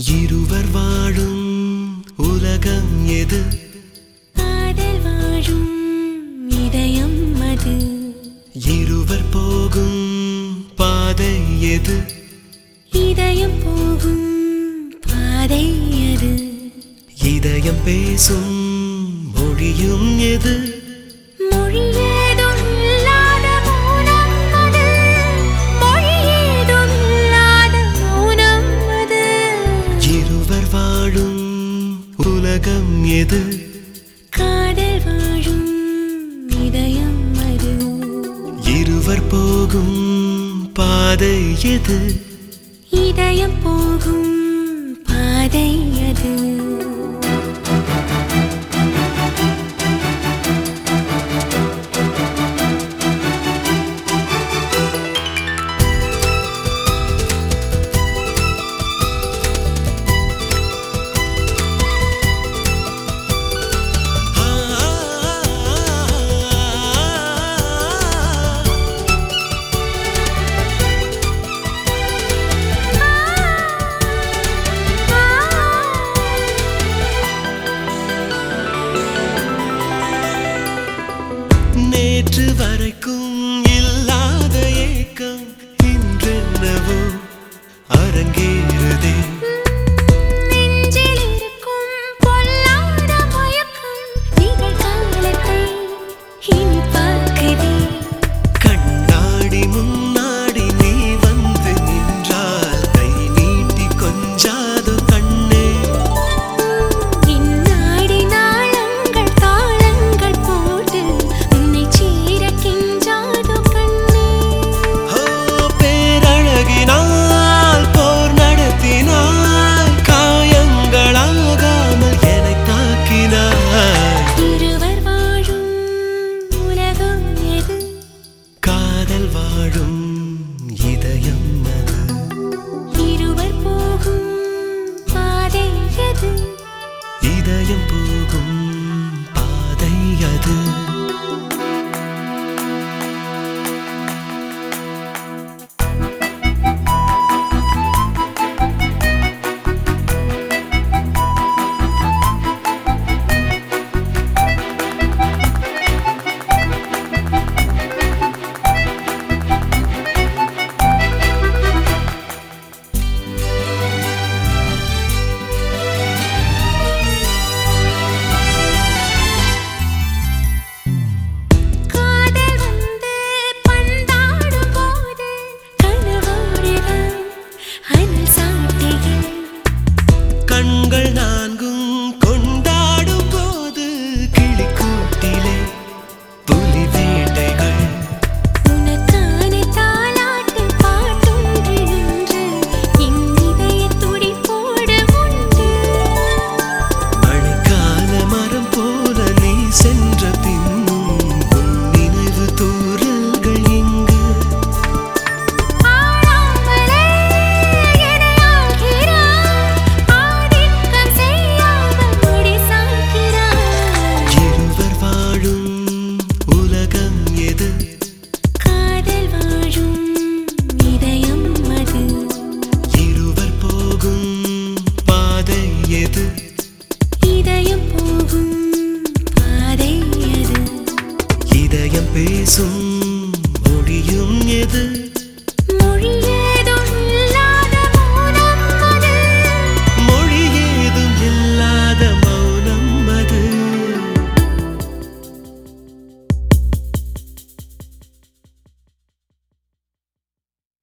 இருவர் வாழும் உலகம் எது காதல் வாழும் இதயம் அது இருவர் போகும் பாதை எது இதயம் போகும் பாதை அது இதயம் பேசும் மொழியும் எது மொழி ஏதும் இல்லாத மௌனம் அது மொழி ஏதும் இல்லாத மௌனம் அது இருவர் வாழும் உலகம் எது காதல் வாழும் இதயம் அது இருவர் போகும் பாதை எது இதயம் போகும் பாதை அது நேற்று வரைக்கும் இல்லாத ஏக்கம் இன்றென்னவோ அரங்கேறுதே நெஞ்சில் இருக்கும் பொல்லாத மயக்கம் நிகழ்காலத்தை இனி பார்க்குதே கண்ணாடி முன்னாடி நீ வந்து நின்றால் கை நீட்டி கொஞ்சாது கண்ணே இந்நாடி நாளங்கள் தாளங்கள் போட்டு உன்னை சீர கெஞ்சாதோ கண்ணே ஓ, பேரழகினால் போர் நடத்தினாய் காயங்களாகாமல் என்னை தாக்கினாய் இருவர் வாழும் உலகம் எது காதல் வாழும் இதயம் அது இருவர் போகும் பாதை எது இதயம் போகும் பாதை அது காதல் வந்து பந்தாடும் போது கனவோடுதான் அனல் சாட்டைகள் கண்கள் நான்கும் கொண்டாடும் போது கிளிக்கூட்டிலே புலி வேட்டைகள் உனக்கான தாலாட்டு பாட்டொன்று என்று என் இதய துடிப்போடு உண்டு மழைக்கால மரம் போல நீ சென்ற பின்னும் உன் நினைவு தூரல்கள் இங்கு ஆடாமலே என்னை ஆள்கிறாய் ஆதிக்கம் செய்யாமல் முடி சாய்க்கிறாய் இருவர் வாழும் உலகம் எது காதல் வாழும் இதயம் அது இருவர் போகும் பாதை எது இதயம் போகும் பாதை அது இதயம் பேசும் மொழியும் எது